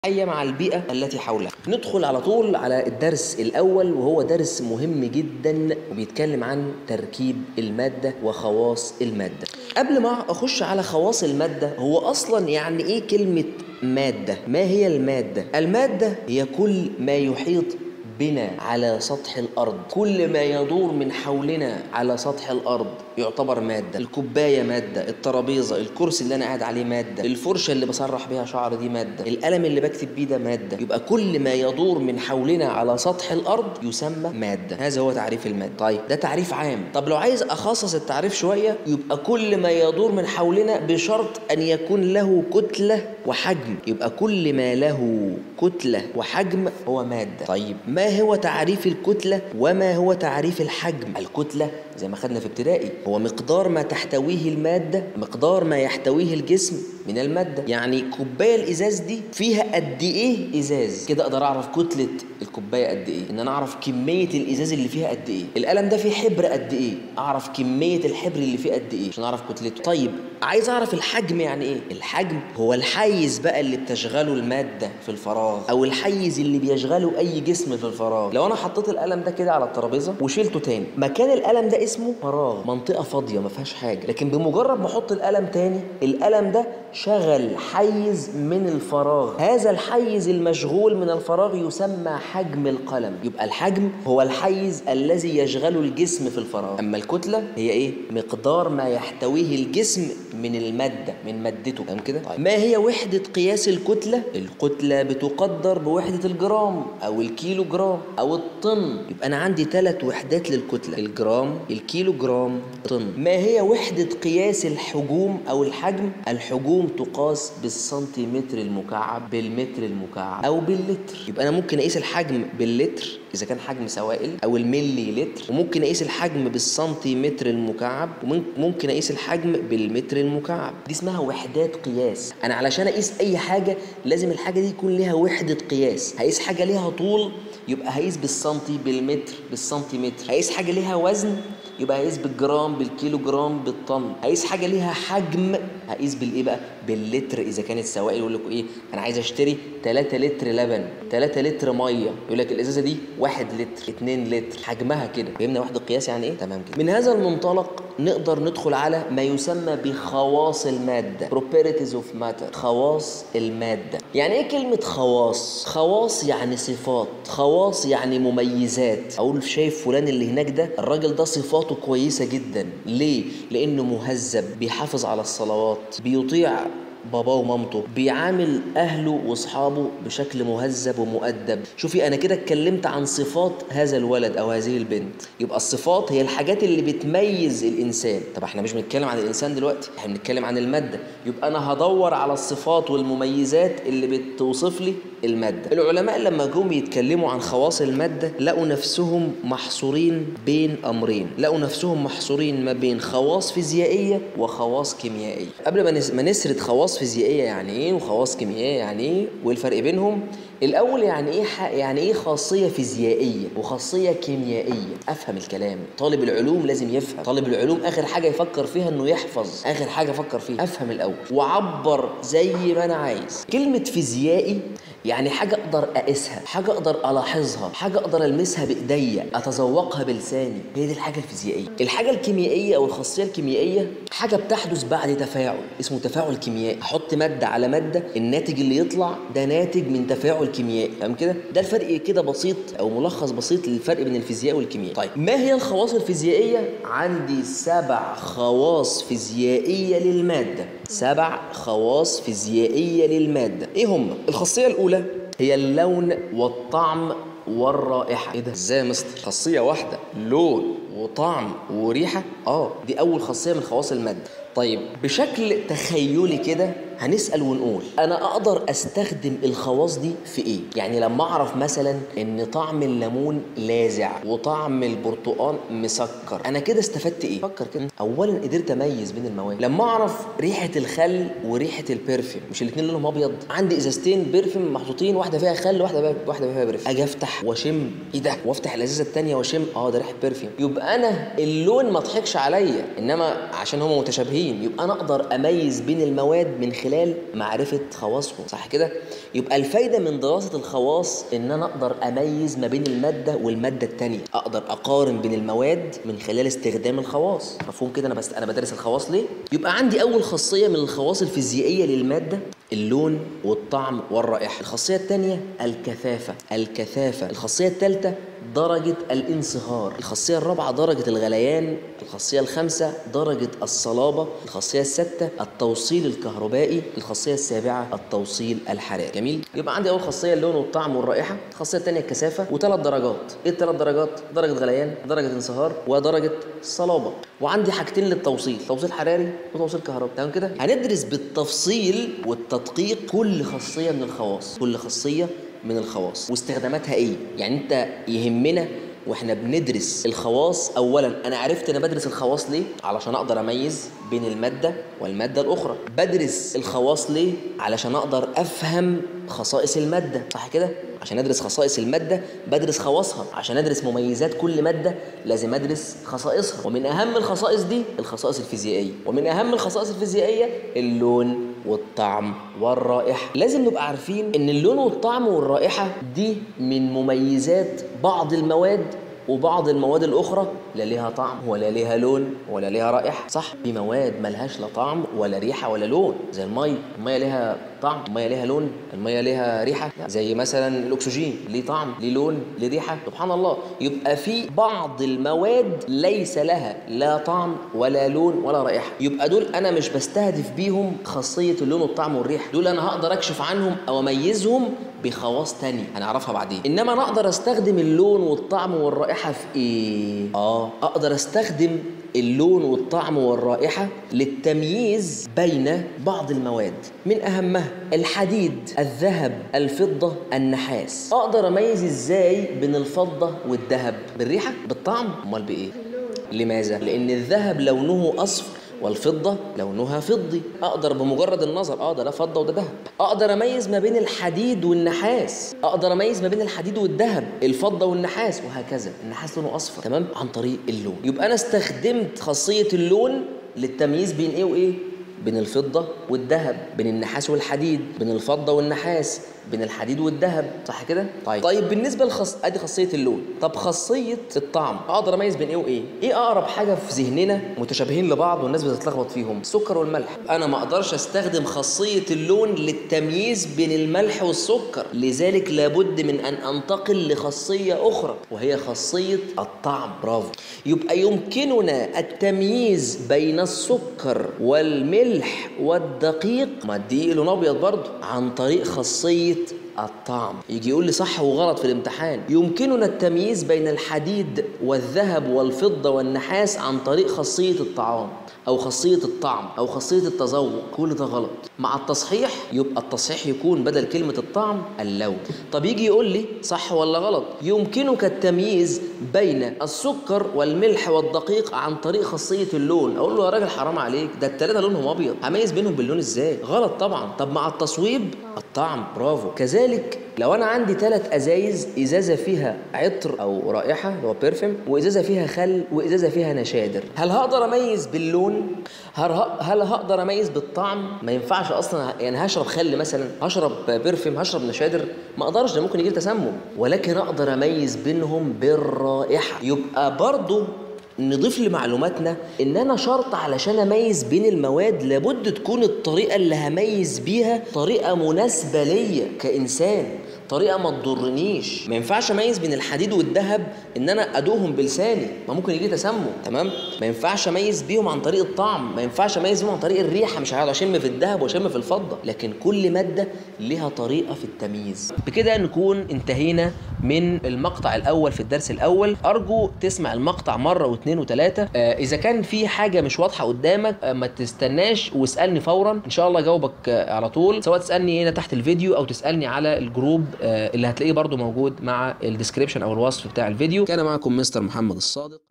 حية مع البيئة التي حولها ندخل على طول على الدرس الأول وهو درس مهم جدا وبيتكلم عن تركيب المادة وخواص المادة قبل ما أخش على خواص المادة هو أصلا يعني إيه كلمة مادة ما هي المادة المادة هي كل ما يحيط بنا على سطح الأرض كل ما يدور من حولنا على سطح الأرض يعتبر مادة الكوباية مادة الترابيزة الكرسي اللي أنا قاعد عليه مادة الفرشة اللي بسرح بيها شعر دي مادة القلم اللي بكتب بيه ده مادة يبقى كل ما يدور من حولنا على سطح الأرض يسمى مادة هذا هو تعريف المادة طيب ده تعريف عام طب لو عايز أخصص التعريف شوية يبقى كل ما يدور من حولنا بشرط أن يكون له كتلة وحجم يبقى كل ما له كتلة وحجم هو مادة طيب ما هو تعريف الكتلة وما هو تعريف الحجم الكتلة زي ما خدنا في ابتدائي هو مقدار ما تحتويه المادة مقدار ما يحتويه الجسم من المادة يعني كوباية الإزاز دي فيها قد إيه إزاز كده أقدر أعرف كتلة الكوباية قد إيه إن أنا أعرف كمية الإزاز اللي فيها قد إيه القلم ده فيه حبر قد إيه أعرف كمية الحبر اللي فيه قد إيه عشان أعرف كتلته طيب عايز أعرف الحجم يعني إيه الحجم هو الحيز بقى اللي بتشغله المادة في الفراغ أو الحيز اللي بيشغله أي جسم في الفراغ لو أنا حطيت القلم ده كده على الترابيزة وشيلته تاني مكان القلم ده اسمه فراغ منطقة فاضية ما فيهاش حاجة لكن بمجرد ما أحط القلم تاني القلم ده شغل حيز من الفراغ هذا الحيز المشغول من الفراغ يسمى حجم القلم يبقى الحجم هو الحيز الذي يشغل الجسم في الفراغ أما الكتلة هي إيه؟ مقدار ما يحتويه الجسم من المادة من مادته تمام كده؟ طيب. ما هي وحدة قياس الكتلة؟ الكتلة بتقدر بوحدة الجرام أو الكيلو جرام أو الطن يبقى أنا عندي ثلاث وحدات للكتلة الجرام الكيلو جرام طن ما هي وحدة قياس الحجوم أو الحجم؟ الحجوم تقاس بالسنتيمتر المكعب بالمتر المكعب أو باللتر يبقى أنا ممكن أقيس الحجم باللتر إذا كان حجم سوائل أو الملي لتر وممكن أقيس الحجم بالسنتيمتر المكعب وممكن أقيس الحجم بالمتر المكعب دي اسمها وحدات قياس أنا علشان أقيس أي حاجة لازم الحاجة دي يكون لها وحدة قياس هقيس حاجة ليها طول يبقى هقيس بالسنتي بالمتر بالسنتيمتر هقيس حاجة ليها وزن يبقى هقيس بالجرام بالكيلو جرام بالطن هقيس حاجه ليها حجم هقيس بالايه بقى باللتر اذا كانت سوائل يقول لك ايه انا عايز اشتري 3 لتر لبن 3 لتر ميه يقول لك الازازه دي 1 لتر 2 لتر حجمها كده فهمنا وحده قياس يعني ايه تمام كده من هذا المنطلق نقدر ندخل على ما يسمى بخواص الماده properties of matter خواص الماده يعني ايه كلمه خواص خواص يعني صفات خواص يعني مميزات اقول شايف فلان اللي هناك ده الراجل ده صفاته كويسه جدا ليه لانه مهذب بيحافظ على الصلوات بيطيع باباه ومامته بيعامل اهله واصحابه بشكل مهذب ومؤدب شوفي انا كده اتكلمت عن صفات هذا الولد او هذه البنت يبقى الصفات هي الحاجات اللي بتميز الانسان طب احنا مش بنتكلم عن الانسان دلوقتي احنا بنتكلم عن الماده يبقى انا هدور على الصفات والمميزات اللي بتوصف لي الماده العلماء لما جم يتكلموا عن خواص الماده لقوا نفسهم محصورين بين امرين لقوا نفسهم محصورين ما بين خواص فيزيائيه وخواص كيميائيه قبل ما نسرد خواص خواص فيزيائيه يعني ايه وخواص كيميائيه يعني ايه والفرق بينهم الاول يعني ايه يعني ايه خاصيه فيزيائيه وخاصيه كيميائيه افهم الكلام طالب العلوم لازم يفهم طالب العلوم اخر حاجه يفكر فيها انه يحفظ اخر حاجه افكر فيها افهم الاول وعبر زي ما انا عايز كلمه فيزيائي يعني حاجة أقدر أقيسها حاجة أقدر ألاحظها حاجة أقدر ألمسها بإيديا أتذوقها بلساني هي دي الحاجة الفيزيائية الحاجة الكيميائية أو الخاصية الكيميائية حاجة بتحدث بعد تفاعل اسمه تفاعل كيميائي أحط مادة على مادة الناتج اللي يطلع ده ناتج من تفاعل كيميائي فاهم كده ده الفرق كده بسيط أو ملخص بسيط للفرق بين الفيزياء والكيمياء طيب ما هي الخواص الفيزيائية عندي سبع خواص فيزيائية للمادة سبع خواص فيزيائية للمادة إيه هم؟ الخاصية الأولى هي اللون والطعم والرائحة إيه ده؟ إزاي يا مستر؟ خاصية واحدة لون وطعم وريحة؟ آه دي أول خاصية من خواص المادة طيب بشكل تخيلي كده هنسأل ونقول أنا أقدر أستخدم الخواص دي في إيه؟ يعني لما أعرف مثلا إن طعم الليمون لاذع وطعم البرتقال مسكر أنا كده استفدت إيه؟ فكر كده أولا قدرت أميز بين المواد لما أعرف ريحة الخل وريحة البرفيوم مش الاتنين لونهم أبيض عندي إزازتين برفيوم محطوطين واحدة فيها خل واحدة فيها واحدة فيها برفيوم أجي أفتح وأشم إيه ده؟ وأفتح الإزازة التانية وأشم أه ده ريحة برفيوم يبقى أنا اللون ما ضحكش عليا إنما عشان هما متشابهين يبقى أنا أقدر أميز بين المواد من خلال خلال معرفه خواصهم صح كده يبقى الفايده من دراسه الخواص ان انا اقدر اميز ما بين الماده والماده الثانيه اقدر اقارن بين المواد من خلال استخدام الخواص مفهوم كده انا بس انا بدرس الخواص ليه يبقى عندي اول خاصيه من الخواص الفيزيائيه للماده اللون والطعم والرائحه الخاصيه الثانيه الكثافه الكثافه الخاصيه الثالثه درجة الانصهار الخاصية الرابعة درجة الغليان الخاصية الخامسة درجة الصلابة الخاصية السادسة التوصيل الكهربائي الخاصية السابعة التوصيل الحراري جميل يبقى عندي أول خاصية اللون والطعم والرائحة الخاصية الثانية الكثافة وثلاث درجات إيه الثلاث درجات درجة غليان درجة انصهار ودرجة صلابة وعندي حاجتين للتوصيل توصيل حراري وتوصيل كهربائي تمام كده هندرس بالتفصيل والتدقيق كل خاصية من الخواص كل خاصية من الخواص واستخداماتها ايه يعني انت يهمنا واحنا بندرس الخواص اولا انا عرفت انا بدرس الخواص ليه علشان اقدر اميز بين الماده والماده الاخرى بدرس الخواص ليه علشان اقدر افهم خصائص الماده صح كده عشان ادرس خصائص الماده بدرس خواصها عشان ادرس مميزات كل ماده لازم ادرس خصائصها ومن اهم الخصائص دي الخصائص الفيزيائيه ومن اهم الخصائص الفيزيائيه اللون والطعم والرائحه لازم نبقى عارفين ان اللون والطعم والرائحه دي من مميزات بعض المواد وبعض المواد الاخرى لا ليها طعم ولا ليها لون ولا ليها رائحه صح في مواد ملهاش لا طعم ولا ريحه ولا لون زي الميه الميه ليها طعم الميه ليها لون الميه ليها ريحه زي مثلا الاكسجين ليه طعم ليه لون ليه ريحه سبحان الله يبقى في بعض المواد ليس لها لا طعم ولا لون ولا رائحه يبقى دول انا مش بستهدف بيهم خاصيه اللون والطعم والريحه دول انا هقدر اكشف عنهم او اميزهم بخواص تانية هنعرفها بعدين انما انا اقدر استخدم اللون والطعم والرائحه في ايه اه اقدر استخدم اللون والطعم والرائحة للتمييز بين بعض المواد من أهمها الحديد الذهب الفضة النحاس أقدر أميز إزاي بين الفضة والذهب بالريحة بالطعم أمال بإيه لماذا؟ لأن الذهب لونه أصفر والفضة لونها فضي أقدر بمجرد النظر اه ده ده فضة وده ذهب أقدر أميز ما بين الحديد والنحاس أقدر أميز ما بين الحديد والذهب الفضة والنحاس وهكذا النحاس لونه أصفر تمام عن طريق اللون يبقى أنا استخدمت خاصية اللون للتمييز بين إيه وإيه بين الفضة والذهب بين النحاس والحديد بين الفضة والنحاس بين الحديد والذهب صح كده طيب طيب بالنسبه لخص ادي خاصيه اللون طب خاصيه الطعم اقدر اميز بين ايه وايه ايه اقرب حاجه في ذهننا متشابهين لبعض والناس بتتلخبط فيهم السكر والملح انا ما اقدرش استخدم خاصيه اللون للتمييز بين الملح والسكر لذلك لابد من ان انتقل لخاصيه اخرى وهي خاصيه الطعم برافو يبقى يمكننا التمييز بين السكر والملح والدقيق ما الدقيق لون ابيض برضه عن طريق خاصيه الطعم يجي يقول لي صح وغلط في الامتحان يمكننا التمييز بين الحديد والذهب والفضة والنحاس عن طريق خاصية الطعام أو خاصية الطعم أو خاصية التذوق كل ده غلط مع التصحيح يبقى التصحيح يكون بدل كلمة الطعم اللون طب يجي يقول لي صح ولا غلط يمكنك التمييز بين السكر والملح والدقيق عن طريق خاصية اللون أقول له يا راجل حرام عليك ده التلاتة لونهم أبيض هميز بينهم باللون إزاي غلط طبعا طب مع التصويب الطعم برافو كذلك لو انا عندي ثلاث ازايز ازازه فيها عطر او رائحه اللي هو بيرفيوم وازازه فيها خل وازازه فيها نشادر هل هقدر اميز باللون هل هل هقدر اميز بالطعم ما ينفعش اصلا يعني هشرب خل مثلا هشرب بيرفيوم هشرب نشادر ما اقدرش ده ممكن يجي لي تسمم ولكن اقدر اميز بينهم بالرائحه يبقى برضو نضيف لمعلوماتنا ان انا شرط علشان اميز بين المواد لابد تكون الطريقه اللي هميز بيها طريقه مناسبه ليا كانسان طريقه ما تضرنيش ما ينفعش اميز بين الحديد والذهب ان انا ادوهم بلساني ما ممكن يجي تسمم تمام ما ينفعش اميز بيهم عن طريق الطعم ما ينفعش اميز بيهم عن طريق الريحه مش هقعد اشم في الذهب واشم في الفضه لكن كل ماده ليها طريقه في التمييز بكده نكون انتهينا من المقطع الاول في الدرس الاول ارجو تسمع المقطع مره واثنين وثلاثه آه اذا كان في حاجه مش واضحه قدامك آه ما تستناش واسالني فورا ان شاء الله اجاوبك آه على طول سواء تسالني هنا تحت الفيديو او تسالني على الجروب اللي هتلاقيه برضو موجود مع الديسكريبشن او الوصف بتاع الفيديو كان معكم مستر محمد الصادق